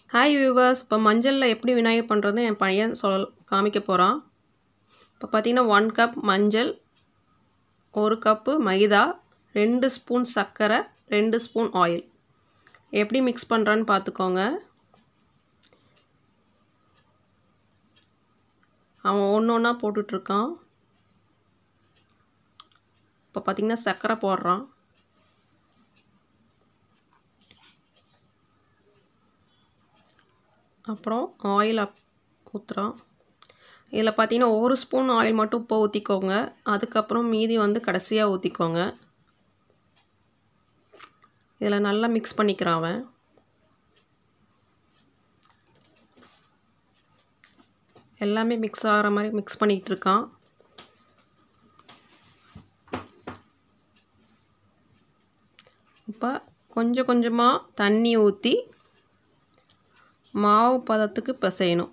hi viewers இப்போ மஞ்சளில் எப்படி விநாயகர் பண்ணுறது என் பையன் சொல் காமிக்க போகிறான் இப்போ பார்த்தீங்கன்னா ஒன் கப் மஞ்சள் ஒரு கப்பு மைதா ரெண்டு ஸ்பூன் சர்க்கரை ரெண்டு ஸ்பூன் ஆயில் எப்படி மிக்ஸ் பண்ணுறான்னு பார்த்துக்கோங்க அவன் ஒன்று ஒன்றா போட்டுட்ருக்கான் இப்போ பார்த்திங்கன்னா சர்க்கரை போடுறான் அப்புறம் ஆயில் அப் ஊற்றுறான் இதில் பார்த்தீங்கன்னா ஒரு ஸ்பூன் ஆயில் மட்டும் இப்போ ஊற்றிக்கோங்க அதுக்கப்புறம் மீதி வந்து கடைசியாக ஊற்றிக்கோங்க இதில் நல்லா மிக்ஸ் பண்ணிக்கிறான் அவன் எல்லாமே மிக்ஸ் ஆகிற மாதிரி மிக்ஸ் பண்ணிகிட்டு இருக்கான் இப்போ கொஞ்சம் கொஞ்சமாக தண்ணி ஊற்றி மாவு பதத்துக்கு பிசையணும்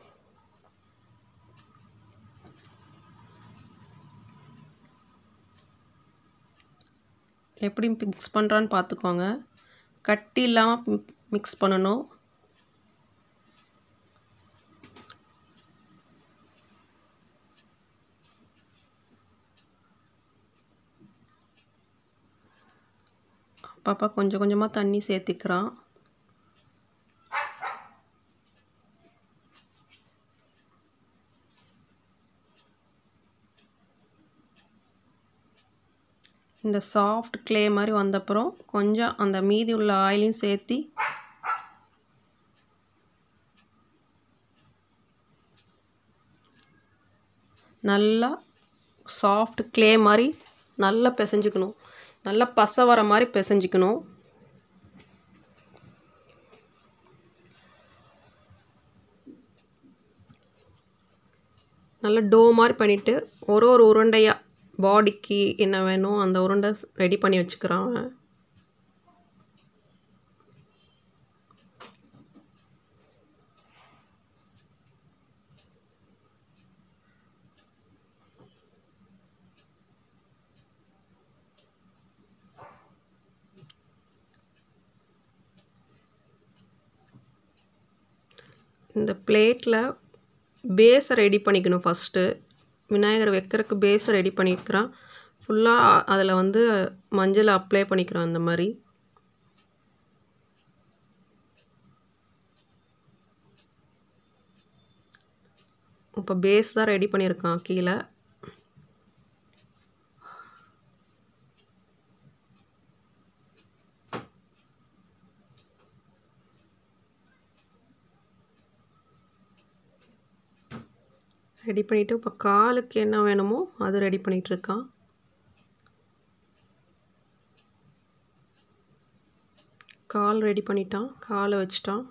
எப்படி மிக்ஸ் பண்ணுறான்னு பார்த்துக்கோங்க கட்டி இல்லாமல் மிக்ஸ் பண்ணணும் அப்பப்போ கொஞ்சம் கொஞ்சமாக தண்ணி சேர்த்திக்கிறான் இந்த சாஃப்ட் க்ளே மாதிரி வந்தப்புறம் கொஞ்சம் அந்த மீதி உள்ள ஆயிலையும் சேர்த்தி நல்லா சாஃப்ட் க்ளே மாதிரி நல்லா பிசைஞ்சுக்கணும் நல்லா பசை வர மாதிரி பிசைஞ்சிக்கணும் நல்லா டோ மாதிரி பண்ணிவிட்டு ஒரு ஒரு உருண்டையாக பாடிக்கு என்ன வேணும் அந்த உருண்டை ரெடி பண்ணி வச்சுக்கிறான் அவன் இந்த பிளேட்டில் பேஸை ரெடி பண்ணிக்கணும் ஃபஸ்ட்டு விநாயகர் வைக்கிறதுக்கு பேஸை ரெடி பண்ணியிருக்கிறான் ஃபுல்லாக அதில் வந்து மஞ்சள் அப்ளை பண்ணிக்கிறான் அந்த மாதிரி இப்போ பேஸ் தான் ரெடி பண்ணியிருக்கான் கீழே ரெடி பண்ணிவிட்டு இப்போ காலுக்கு என்ன வேணுமோ அது ரெடி பண்ணிகிட்ருக்கான் கால் ரெடி பண்ணிட்டான் காலை வச்சிட்டான்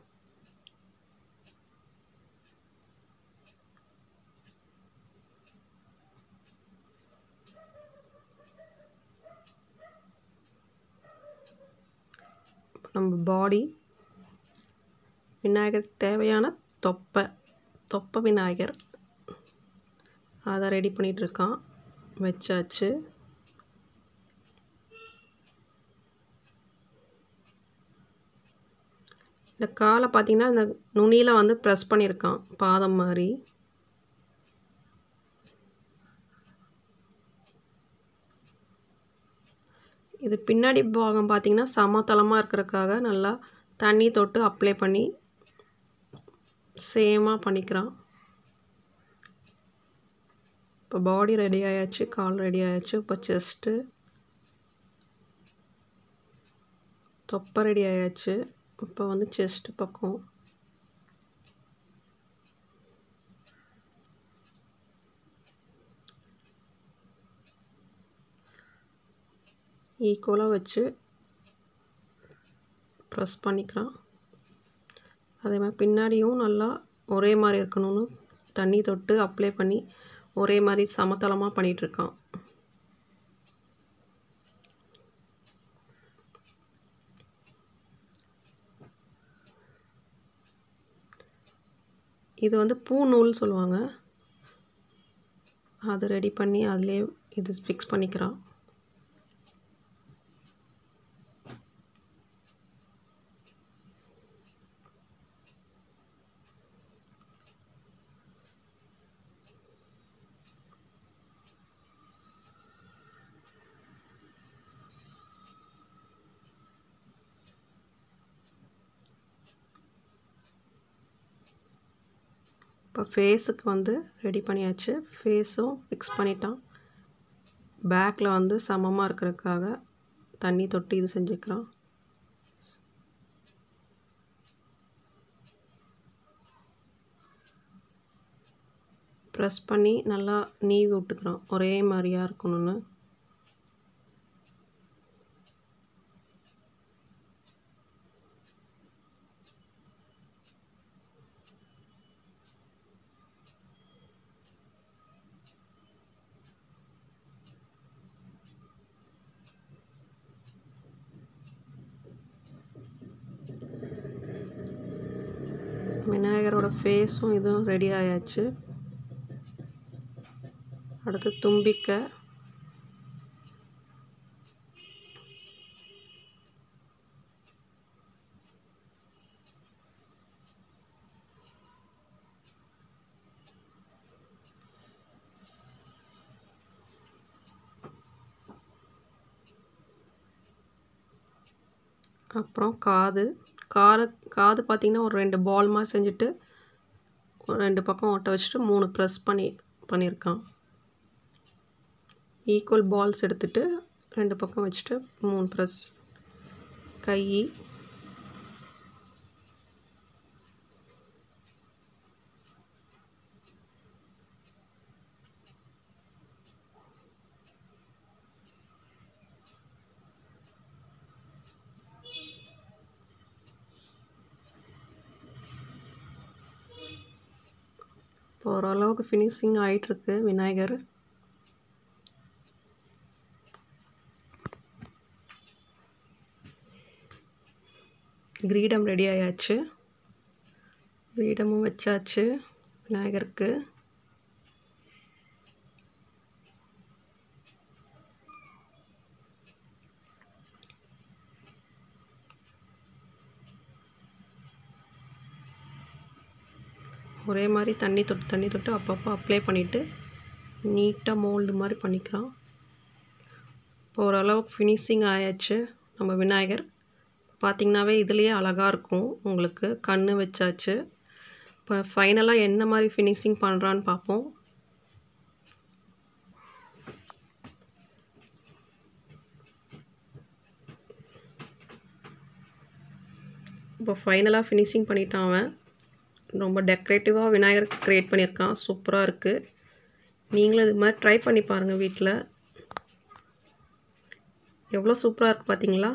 நம்ம பாடி விநாயகருக்கு தேவையான தொப்பை தொப்பை விநாயகர் அதை ரெடி பண்ணிகிட்ருக்கான் வச்சாச்சு இந்த காலை பார்த்திங்கன்னா இந்த நுனியில் வந்து ப்ரெஸ் பண்ணியிருக்கான் பாதம் மாதிரி இது பின்னாடி பாகம் பார்த்திங்கன்னா சமதளமாக இருக்கிறதுக்காக நல்லா தண்ணி தொட்டு அப்ளை பண்ணி சேமாக பண்ணிக்கிறான் இப்போ பாடி ரெடி ஆயாச்சு கால் ரெடி ஆயாச்சு இப்போ செஸ்ட்டு தொப்பை ரெடி ஆயாச்சு இப்போ வந்து செஸ்ட்டு பக்கம் ஈக்குவலாக வச்சு ப்ரெஸ் பண்ணிக்கிறான் அதே மாதிரி பின்னாடியும் நல்லா ஒரே மாதிரி இருக்கணும்னு தண்ணி தொட்டு அப்ளை பண்ணி ஒரே மாதிரி சமதளமாக பண்ணிகிட்ருக்கான் இது வந்து பூநூல் சொல்லுவாங்க அதை ரெடி பண்ணி அதிலே இது ஃபிக்ஸ் பண்ணிக்கிறான் இப்போ ஃபேஸுக்கு வந்து ரெடி பண்ணியாச்சு ஃபேஸும் ஃபிக்ஸ் பண்ணிட்டான் பேக்கில் வந்து சமமாக இருக்கிறதுக்காக தண்ணி தொட்டு இது செஞ்சுக்கிறான் ப்ரெஸ் பண்ணி நல்லா நீவி விட்டுக்கிறான் ஒரே மாதிரியாக இருக்கணும்னு விநாயகரோட ஃபேஸும் இதுவும் ரெடி ஆயாச்சு அடுத்து தும்பிக்கை அப்புறம் காது காது காது பார்த்திங்கன்னா ஒரு ரெண்டு பால் மாதிரி செஞ்சுட்டு ஒரு ரெண்டு பக்கம் ஒட்ட வச்சுட்டு மூணு ப்ரெஸ் பண்ணி பண்ணியிருக்கான் ஈக்குவல் பால்ஸ் எடுத்துட்டு ரெண்டு பக்கம் வச்சுட்டு மூணு ப்ரெஸ் கை இப்போ ஓரளவுக்கு ஃபினிஷிங் ஆகிட்டுருக்கு விநாயகர் கிரீடம் ரெடி ஆயாச்சு கிரீடமும் வச்சாச்சு விநாயகருக்கு ஒரே மாதிரி தண்ணி தொட்டு தண்ணி தொட்டு அப்பப்போ அப்ளை பண்ணிவிட்டு நீட்டாக மோல்டு மாதிரி பண்ணிக்கலாம் இப்போ ஓரளவுக்கு ஃபினிஷிங் ஆயாச்சு நம்ம விநாயகர் பார்த்திங்கனாவே இதுலேயே அழகாக இருக்கும் உங்களுக்கு கண் வச்சாச்சு இப்போ ஃபைனலாக என்ன மாதிரி ஃபினிஷிங் பண்ணுறான்னு பார்ப்போம் இப்போ ஃபைனலாக ஃபினிஷிங் பண்ணிட்டான் அவன் ரொம்ப டெக்கரேட்டிவாக விநாயகர் க்ரியேட் பண்ணியிருக்கான் சூப்பராக இருக்குது நீங்களும் இது மாதிரி ட்ரை பண்ணி பாருங்கள் வீட்டில் எவ்வளோ சூப்பராக இருக்குது பார்த்தீங்களா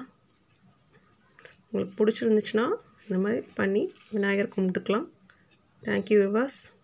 உங்களுக்கு பிடிச்சிருந்துச்சுன்னா இந்த மாதிரி பண்ணி விநாயகர் கும்பிட்டுக்கலாம் தேங்க்யூ விவாஸ்